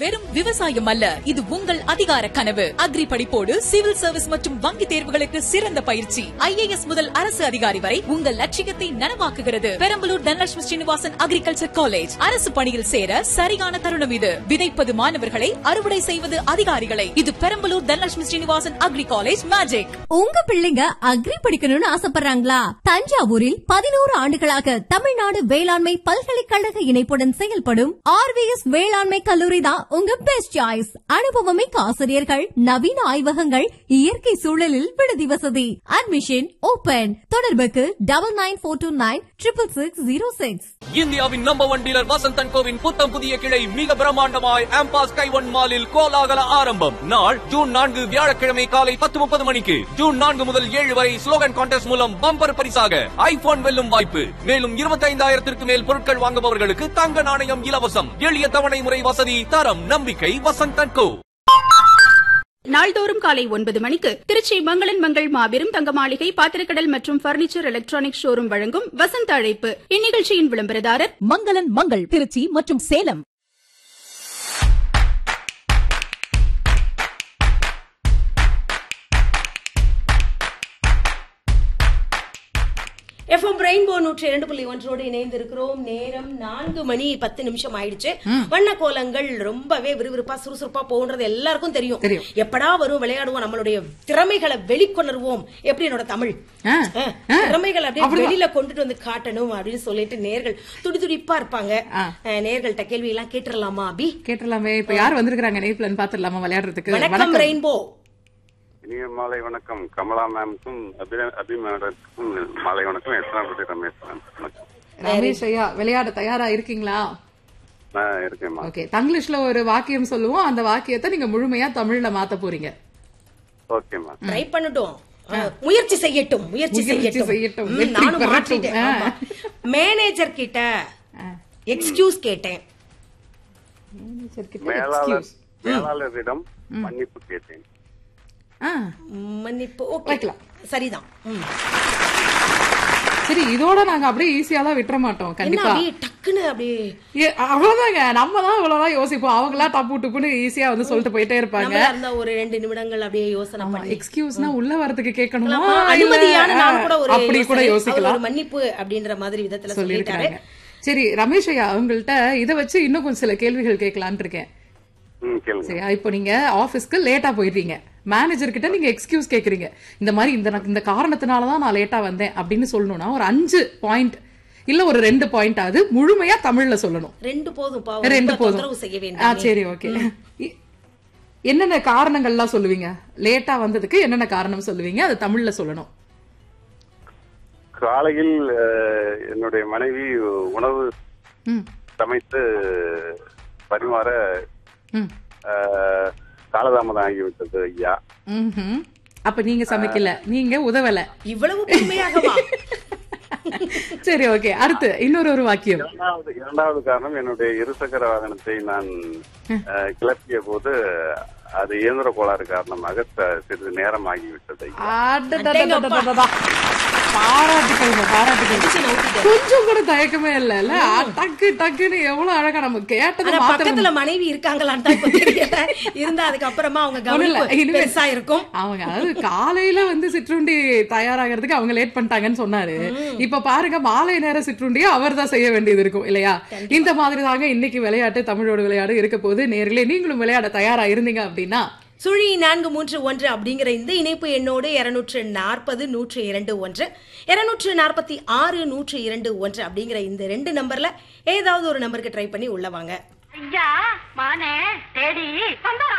வெறும் விவசாயம் அல்ல இது உங்கள் அதிகார கனவு அக்ரி படிப்போடு சிவில் சர்வீஸ் மற்றும் வங்கி தேர்வுகளுக்கு சிறந்த பயிற்சி ஐஏஎஸ் முதல் அரசு அதிகாரி வரை உங்கள் லட்சியத்தை நனவாக்குகிறது பெரம்பலூர் தனலட்சுமி ஸ்ரீனிவாசன் அக்ரிகல்ச்சர் காலேஜ் அரசு பணியில் சேர சரியான தருணம் இது விதைப்பது மாணவர்களை அறுவடை செய்வது அதிகாரிகளை இது Perambalur Dhanalakshmi Srinivasan agri college magic உங்க பிள்ளைங்க அக்ரி படிக்கணும்னு ஆசைப்படுறாங்களா தஞ்சாவூரில் பதினோரு ஆண்டுகளாக தமிழ்நாடு வேளாண்மை பல்கலைக்கழக இணைப்புடன் செயல்படும் ஆர்விஎஸ் வேளாண்மை கல்லூரி தான் உங்க பெஸ்ட் சாய்ஸ் அனுபவமிக்க ஆசிரியர்கள் நவீன ஆய்வகங்கள் இயற்கை சூழலில் விடுதி வசதி அட்மிஷன் ஓபன் தொடர்புக்கு double nine four two nine triple six zero six இந்தியாவின் நம்பர் ஒன் டீலர் வசந்தன் கோவின் புத்தம் புதிய கிளை மிக பிரம்மாண்டமாய் ஆம்பாஸ் கைவன் மாலில் கோலாகல ஆரம்பம் நாள் ஜூன் நான்கு வியாழக்கிழமை காலை பத்து முப்பது மணிக்கு ஜூன் நான்கு முதல் ஏழு வரை ஸ்லோகன் கான்டெஸ்ட் மூலம் பம்பர் பரிசாக ஐபோன் வெல்லும் வாய்ப்பு மேலும் இருபத்தைந்தாயிரத்திற்கு மேல் பொருட்கள் வாங்குபவர்களுக்கு தங்க நாணயம் இலவசம் எளிய தவணை முறை வசதி தரம் நம்பிக்கை வசந்தன் கோ நாள்தோறும் காலை ஒன்பது மணிக்கு திருச்சி மங்களன் மங்கள் மாபெரும் தங்க மாளிகை பாத்திரக்கடல் மற்றும் பர்னிச்சர் எலக்ட்ரானிக் ஷோரூம் வழங்கும் வசந்த அழைப்பு இந்நிகழ்ச்சியின் விளம்பரதாரர் மங்களன் மங்கள் திருச்சி மற்றும் சேலம் எஃப்எம் ரெயின்போ நூற்றி இரண்டு புள்ளி ஒன்றோடு இணைந்திருக்கிறோம் நேரம் நான்கு மணி பத்து நிமிஷம் ஆயிடுச்சு வண்ண கோலங்கள் ரொம்பவே விறுவிறுப்பா சுறுசுறுப்பா போகுன்றது எல்லாருக்கும் தெரியும் எப்படா வரும் விளையாடுவோம் நம்மளுடைய திறமைகளை வெளிக்கொணர்வோம் எப்படி என்னோட தமிழ் அஹ், திறமைகளை அப்படியே வெளியில கொண்டுட்டு வந்து காட்டணும் அப்படின்னு சொல்லிட்டு நேர்கள் துடிதுடிப்பா இருப்பாங்க அஹ், நேர்கள்ட்ட கேள்வி எல்லாம் கேட்டுடலாமா அபி கேட்டுடலாமே இப்ப யார் வந்திருக்காங்க நேப்லன்னு பாத்துடலாமா விளையாடுறதுக்கு வணக்கம் ரெயின்போ இனிய மாலை வணக்கம் கமலா மேம்க்கும் அபி- அபி மேடத்துக்கும் மாலை வணக்கம் எத்தனாபதி ரமேஷ் மேம் வணக்கம் ரமேஷ் ஐயா விளையாட தயாரா இருக்கீங்களா நான் இருக்கேன்மா ஓகே தங்கிலீஷ்ல ஒரு வாக்கியம் சொல்லுவோம் அந்த வாக்கியத்தை நீங்க முழுமையா தமிழ்ல மாத்த போறீங்க ஓகேம்மா ட்ரை பண்ணட்டும் அஹ், முயற்சி செய்யட்டும் முயற்சி முயற்சி செய்யட்டும் செய்யட்டும். ம், வெற்றி நானும் பெறட்டும். மாற்றிட்டேன் ஆ. ஆமா. மேனேஜர் கிட்ட எக்ஸ்கியூஸ் கேட்டேன் மேலாளர் மேலாளரிடம் மன்னிப்பு கேட்டேன் ஆ, மன்னிப்பு ஓகே வைக்கலாம். சரிதான் ம். சரி இதோட நாங்க அப்படியே ஈஸியா தான் விட்டுற மாட்டோம் என்ன கண்டிப்பா அப்படியே டக்குன்னு அப்படியே ஏ, அவ்வளவுதாங்க நம்ம தான் இவ்வளவுதான் யோசிப்போம் அவங்களா டப்பு டுப்புன்னு ஈஸியா வந்து சொல்லிட்டு போயிட்டே இருப்பாங்க நம்மளா இருந்தா ஒரு ரெண்டு நிமிடங்கள் அப்படியே யோசனை பண்ணி எக்ஸ்கியூஸ்னா உள்ள வரதுக்கு கேட்கணுமா ஆமா, இல்ல, அனுமதியான நான் கூட ஒரு அப்படி கூட யோசனை, அவர் யோசிக்கலாம் ஒரு மன்னிப்பு அப்படின்ற மாதிரி விதத்துல சொல்லிட்டாரு சொல்லிருக்காங்க சரி ரமேஷ் ஐயா உங்கள்ட்ட இத வச்சு இன்னும் கொஞ்சம் சில கேள்விகள் கேட்கலான்னு இருக்கேன் ம் கேளுங்க சரியா இப்போ நீங்க ஆபீஸ்க்கு லேட்டா போயிடுறீங்க மேனேஜர் கிட்ட நீங்க எக்ஸ்கியூஸ் கேக்குறீங்க இந்த மாதிரி இந்த இந்த காரணத்தினால தான் நான் லேட்டா வந்தேன் அப்படின்னு சொல்லணும்னா ஒரு அஞ்சு பாயிண்ட் இல்ல ஒரு ரெண்டு பாயிண்ட் ஆகுது முழுமையா தமிழ்ல சொல்லணும் ரெண்டு போதும் பாவம் ரெண்டு ரொம்ப போதும் தொந்தரவு செய்ய ஆ வேண்டாம் சரி ஓகே என்னென்ன காரணங்கள்லாம் சொல்லுவீங்க லேட்டா வந்ததுக்கு என்னென்ன காரணம் சொல்லுவீங்க அது தமிழ்ல சொல்லணும் காலையில் அஹ், என்னுடைய மனைவி உணவு ம் சமைத்து பரிமாற ம் அஹ், காலதாமதம் ஆகிவிட்டது ஐயா ம்ஹும். அப்ப நீங்க சமைக்கல நீங்க உதவல இவ்வளவு பொறுமையாகவா சரி ஓகே அடுத்து இன்னொரு ஒரு வாக்கியம் இரண்டாவது இரண்டாவது காரணம் என்னுடைய இருசக்கர வாகனத்தை நான் அஹ், கிளப்பிய போது அது இயந்திர கோளாறு காரணமாக ச- சிறிது நேரம் ஆகிவிட்டது ஐயா அடடடடடடடா. பாராட்டுக்கள்ங்க பாராட்டுக்கள் கொஞ்சம் கூட தயக்கமே இல்ல இல்ல டக்கு டக்குன்னு எவ்வளவு அழகா நம்ம கேட்டதை ஆனா மாத்திரம் பக்கத்துல மனைவி இருக்காங்களான்னு தான் இப்ப தெரியல இருந்தா அதுக்கப்புறமா அவங்க ஒண்ணும் இல்ல, கவனிப்பு இனிமே- பெருசா இருக்கும் அவங்க அதாவது காலையில வந்து சிற்றுண்டி தயாராகிறதுக்கு அவங்க லேட் பண்ணிட்டாங்கன்னு சொன்னாரு இப்ப பாருங்க மாலை நேர சிற்றுண்டியை அவர் தான் செய்ய வேண்டியது இருக்கும் இல்லையா இந்த மாதிரி தாங்க இன்னைக்கு விளையாட்டு தமிழோட விளையாடு இருக்க போது நேர்களே நீங்களும் விளையாட தயாரா இருந்தீங்க அப்படின்னா சுழி நான்கு மூன்று ஒன்று அப்படிங்கிற இந்த இணைப்பு எண்ணோடு இருநூற்று நாற்பது நூற்று இரண்டு ஒன்று இருநூற்று நாற்பத்தி ஆறு நூற்று இரண்டு ஒன்று அப்படிங்கிற இந்த ரெண்டு நம்பர்ல ஏதாவது ஒரு நம்பருக்கு ட்ரை பண்ணி உள்ள வாங்க ஐயா மானே தேடி வந்தாரா